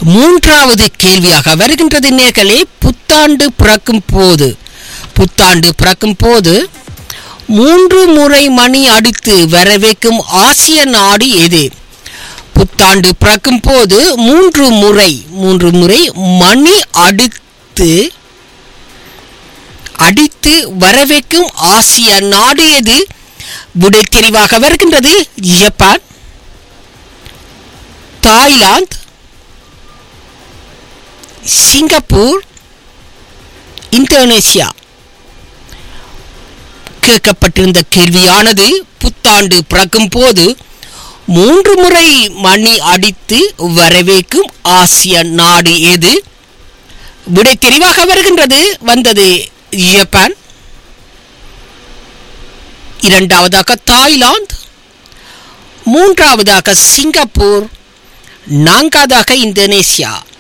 மூன்றாவது கேள்வியாக வருகின்றது நேர்களே புத்தாண்டு பிறக்கும் போது புத்தாண்டு பிறக்கும் போது மூன்று முறை மணி அடித்து வரவேற்கும் ஆசிய நாடு எது புத்தாண்டு பிறக்கும் போது மூன்று முறை மூன்று முறை மணி அடித்து அடித்து வரவேற்கும் ஆசிய நாடு எது விடை தெரிவாக வருகின்றது ஜப்பான் தாய்லாந்து சிங்கப்பூர் இந்தோனேசியா கேட்கப்பட்டிருந்த கேள்வியானது புத்தாண்டு பிறக்கும் போது மூன்று முறை மணி அடித்து வரவேற்கும் ஆசிய நாடு எது விடை தெரிவாக வருகின்றது வந்தது ஜப்பான் இரண்டாவதாக தாய்லாந்து மூன்றாவதாக சிங்கப்பூர் நான்காவதாக இந்தோனேசியா